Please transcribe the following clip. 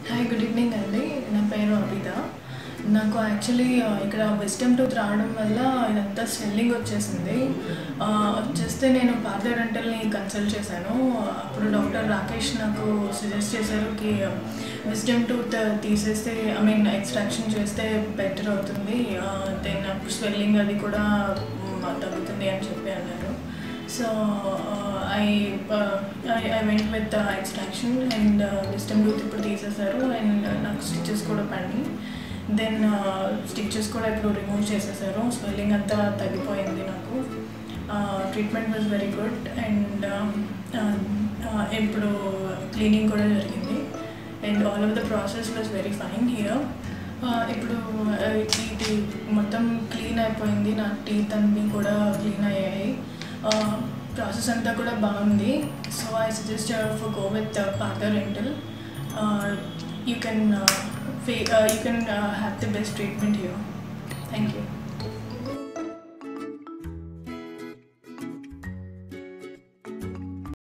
hi good evening అండి నా పేరు అబిత నాకు యాక్చువల్లీ ఇక్కడ విస్టమ్ టూత్ రావడం వల్ల ఇదంతా స్వెల్లింగ్ వచ్చేసింది ఆ, వచ్చేస్తే నేను పార్థ డెంటల్ని కన్సల్ట్ చేశాను అప్పుడు డాక్టర్ రాకేష్ నాకు సజెస్ట్ చేశారు కి విస్టమ్ టూత్ తీసేస్తే ఐ మీన్ ఎక్స్ట్రాక్షన్ చేస్తే బెటర్ అవుతుంది దెన్ అప్పుడు స్వెల్లింగ్ అది కూడా మ్, తగ్గుతుంది అని చెప్పి అన్నారు so I I went with extraction and wisdom tooth ఇప్పుడు తీసేశారు అండ్ నాకు స్టిచెస్ కూడా పడి దెన్ స్టిచెస్ కూడా ఇప్పుడు రిమూవ్ చేసేసారు స్వెల్లింగ్ అంతా తగ్గిపోయింది నాకు treatment was very good and ఇప్పుడు క్లీనింగ్ కూడా జరిగింది and all of the process was very fine here ఇప్పుడు uh, ఇది మొత్తం క్లీన్ అయిపోయింది నా టీత్ అన్నీ కూడా క్లీన్ అయ్యాయి ప్రాసెస్ అంతా కూడా బాగుంది so I suggest for go with parlour rental you can you can have the best treatment here thank you